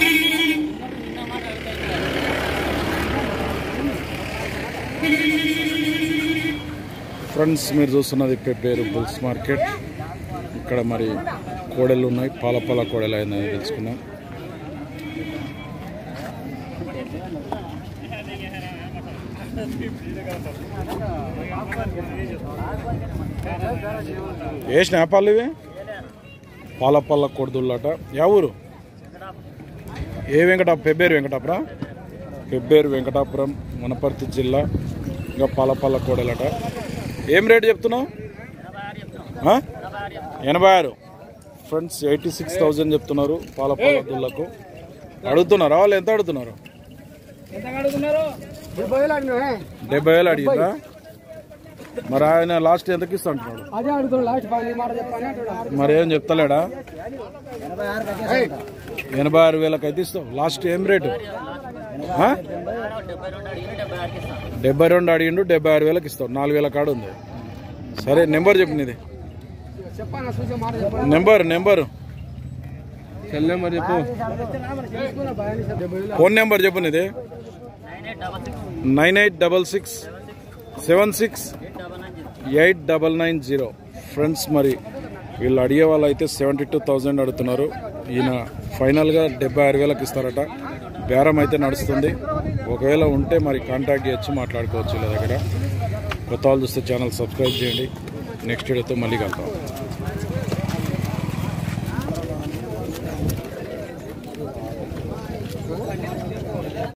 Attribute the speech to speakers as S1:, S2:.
S1: Friends మీరు చూస్తున్నది Pebbair bulls market ఇక్కడ మరి కోడెలు ఉన్నాయి పాల పాల కోడెలు అయినాయి తెలుసుకుందాం ఏ స్నేపాలు ఇవి పాల పాల కొడుదుళ్ళట యా ఊరు ఏ వెంకట పెబ్బేరు వెంకటాపురం పెబ్బేరు వెంకటాపురం వనపర్తి జిల్లా ఇంకా పాలపాల కోడలట ఏం రేట్ చెప్తున్నావు ఆ? ఎనభై ఆరు ఫ్రెండ్స్ ఎయిటీ సిక్స్ థౌజండ్ చెప్తున్నారు పాలపాల దుల్లకు అడుగుతున్నారా వాళ్ళు ఎంత అడుగుతున్నారు డెబ్బై వేలు అడిగిందా మరి ఆయన లాస్ట్ ఎంతకి ఇస్తా అంటున్నాడు
S2: అదే అడుగుతాడు లాస్ట్ పది మాట చెప్పాలి అంటాడు
S1: మరి ఏం చెప్తలేడా ఎనభై ఆరు వేలకు అయితే ఇస్తావు లాస్ట్ ఏం రేటు ఆ? డెబ్బై రెండు అడిగిండు డెబ్బై ఆరు వేలకు ఇస్తావు నాలుగు వేల కాడు ఉంది సరే నెంబర్ చెప్పు నీది
S2: చెప్పాను చూసే మాట చెప్పాను
S1: నెంబర్ నెంబర్
S2: సెల్ నెంబర్ చెప్పు డెబ్బై వేలు
S1: ఫోన్ నెంబర్ చెప్పు నీది nine eight double six seven six eight double nine zero friends మరి వీళ్ళు అడిగే వాళ్ళు అయితే సెవెంటీ టూ థౌజండ్ అడుగుతున్నారు ఈయన ఫైనల్గా డెబ్బై ఆరు వేలకు ఇస్తారట బేరం అయితే నడుస్తుంది ఒకవేళ ఉంటే మరి కాంటాక్ట్ చేయొచ్చు మాట్లాడుకోవచ్చు వీళ్ళ దగ్గర కొత్త వాళ్ళు చూస్తే ఛానల్ సబ్స్క్రైబ్ చేయండి నెక్స్ట్ వీడియోతో మళ్ళీ కలుద్దాం